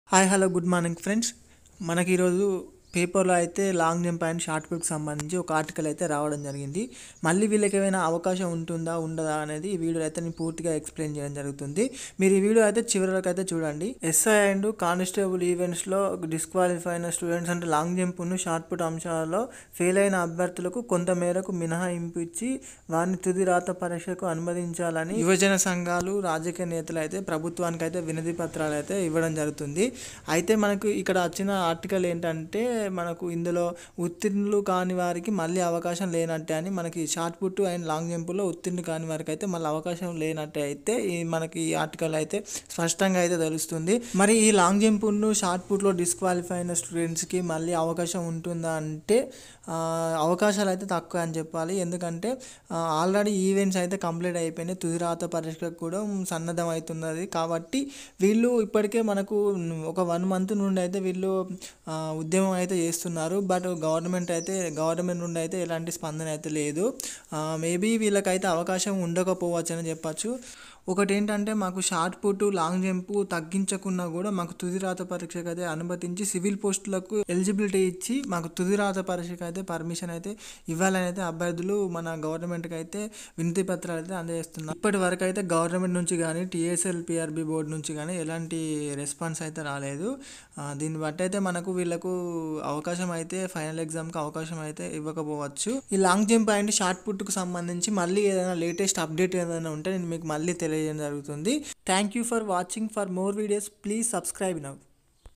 hi hello good morning friends మనకి ఈరోజు పేపర్లో అయితే లాంగ్ జంప్ అండ్ షార్ట్ పుట్కి సంబంధించి ఒక ఆర్టికల్ అయితే రావడం జరిగింది మళ్ళీ వీళ్ళకి ఏమైనా అవకాశం ఉంటుందా ఉండదా అనేది ఈ వీడియో అయితే నేను పూర్తిగా ఎక్స్ప్లెయిన్ చేయడం జరుగుతుంది మీరు ఈ వీడియో అయితే చివరి వరకు అయితే చూడండి ఎస్ఐ అండ్ కానిస్టేబుల్ ఈవెంట్స్లో డిస్క్వాలిఫై అయిన స్టూడెంట్స్ అంటే లాంగ్ జంప్ను షార్ట్ పుట్ అంశాలలో ఫెయిల్ అయిన అభ్యర్థులకు కొంత మేరకు మినహాయింపు ఇచ్చి వారిని తుది రాత పరీక్షకు అనుమతించాలని యువజన సంఘాలు రాజకీయ నేతలు అయితే ప్రభుత్వానికి అయితే వినతి పత్రాలు అయితే ఇవ్వడం జరుగుతుంది అయితే మనకు ఇక్కడ వచ్చిన ఆర్టికల్ ఏంటంటే మనకు ఇందులో ఉత్తీర్ణులు కాని వారికి మళ్ళీ అవకాశం లేనట్టే అని మనకి షార్ట్ పుట్ అండ్ లాంగ్ జంపులో ఉత్తీర్ణులు కాని వారికి అయితే మళ్ళీ అవకాశం లేనట్టే అయితే ఈ మనకి ఈ ఆర్టికల్ అయితే స్పష్టంగా అయితే తెలుస్తుంది మరి ఈ లాంగ్ జంప్ను షార్ట్ పుట్లో డిస్క్వాలిఫై అయిన స్టూడెంట్స్కి మళ్ళీ అవకాశం ఉంటుందా అంటే ఆ, అవకాశాలు అయితే తక్కువ అని చెప్పాలి ఎందుకంటే ఆల్రెడీ ఈవెంట్స్ అయితే కంప్లీట్ అయిపోయినాయి తుది రాత పరీక్షకు కూడా సన్నద్ధం అవుతున్నది కాబట్టి వీళ్ళు ఇప్పటికే మనకు ఒక వన్ మంత్ నుండి అయితే వీళ్ళు ఆ, ఉద్యమం అయితే చేస్తున్నారు బట్ గవర్నమెంట్ అయితే గవర్నమెంట్ నుండి అయితే ఎలాంటి స్పందన అయితే లేదు మేబీ వీళ్ళకైతే అవకాశం ఉండకపోవచ్చు అని చెప్పచ్చు ఒకటి ఏంటంటే మాకు షార్ట్ పుట్ లాంగ్ జంప్ తగ్గించకున్నా కూడా మాకు తుది రాత పరీక్షకు అయితే అనుమతించి సివిల్ పోస్టులకు ఎలిజిబిలిటీ ఇచ్చి మాకు తుది రాత పరీక్షకు అయితే పర్మిషన్ అయితే ఇవ్వాలని అయితే అభ్యర్థులు మన గవర్నమెంట్కి అయితే వినతి పత్రాలు అయితే అందజేస్తున్నారు ఇప్పటి వరకు అయితే గవర్నమెంట్ నుంచి కానీ టీఎస్ఎల్ పిఆర్బి బోర్డు నుంచి కానీ ఎలాంటి రెస్పాన్స్ అయితే రాలేదు ఆ, దీన్ని బట్టి అయితే మనకు వీళ్ళకు అవకాశం అయితే ఫైనల్ ఎగ్జామ్కి అవకాశం అయితే ఇవ్వకపోవచ్చు ఈ లాంగ్ జంప్ అండ్ షార్ట్ పుట్కు సంబంధించి మళ్ళీ ఏదైనా లేటెస్ట్ అప్డేట్ ఏదైనా ఉంటే నేను మీకు మళ్ళీ తెలియజేయడం జరుగుతుంది thank you for watching for more videos please subscribe now